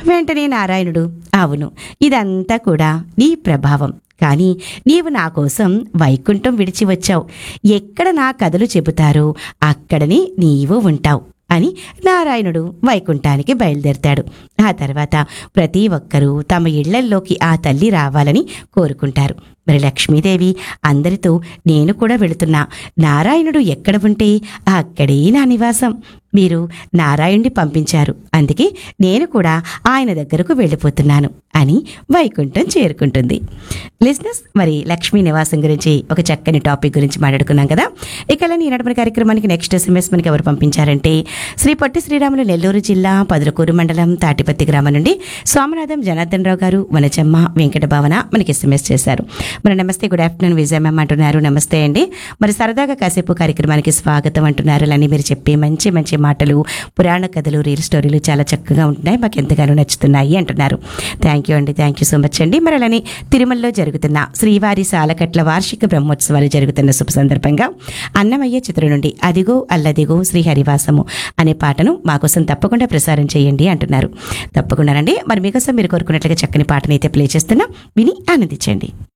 వెంటనే నారాయణుడు అవును ఇదంతా కూడా నీ ప్రభావం కానీ నీవు నా కోసం వైకుంఠం విడిచి వచ్చావు ఎక్కడ నా కథలు చెబుతారో అక్కడనే నీవు ఉంటావు అని నారాయణుడు వైకుంఠానికి బయలుదేరతాడు ఆ తర్వాత ప్రతి ఒక్కరూ తమ ఇళ్లల్లోకి ఆ తల్లి రావాలని కోరుకుంటారు మరి లక్ష్మీదేవి అందరితో నేను కూడా వెళుతున్నా నారాయణుడు ఎక్కడ ఉంటే అక్కడే నా నివాసం మీరు నారాయణుడి పంపించారు అందుకే నేను కూడా ఆయన దగ్గరకు వెళ్ళిపోతున్నాను అని వైకుంఠం చేరుకుంటుంది లిజినెస్ మరి లక్ష్మీ నివాసం గురించి ఒక చక్కని టాపిక్ గురించి మాట్లాడుకున్నాం కదా ఇక ఈనాటి మన కార్యక్రమానికి నెక్స్ట్ ఎస్ఎంఎస్ మనకి ఎవరు పంపించారంటే శ్రీ పొట్టి శ్రీరాములు నెల్లూరు జిల్లా పదులకూరు మండలం తాటిపత్తి గ్రామం నుండి సోమనాథం జనార్దన్ రావు గారు వనచమ్మ వెంకట భావన మనకి ఎస్ఎంఎస్ చేశారు మరి నమస్తే గుడ్ ఆఫ్టర్నూన్ విజయ మ్యామ్ అంటున్నారు నమస్తే అండి మరి సరదాగా కాసేపు కార్యక్రమానికి స్వాగతం అంటున్నారు అని మీరు చెప్పే మంచి మంచి మాటలు పురాణ కథలు రీల్ స్టోరీలు చాలా చక్కగా ఉంటున్నాయి మాకు ఎంతగానో నచ్చుతున్నాయి అంటున్నారు థ్యాంక్ యూ అండి థ్యాంక్ యూ సో మచ్ అండి మరి అలానే తిరుమలలో జరుగుతున్న శ్రీవారి సాలకట్ల వార్షిక బ్రహ్మోత్సవాలు జరుగుతున్న శుభ సందర్భంగా అన్నమయ్య చిత్రం నుండి అదిగో అల్లదిగో శ్రీ హరివాసము అనే పాటను మా కోసం తప్పకుండా ప్రసారం చేయండి అంటున్నారు తప్పకుండానండి మరి మీకోసం మీరు కోరుకున్నట్లుగా చక్కని పాటనైతే ప్లే చేస్తున్నా విని ఆనందించండి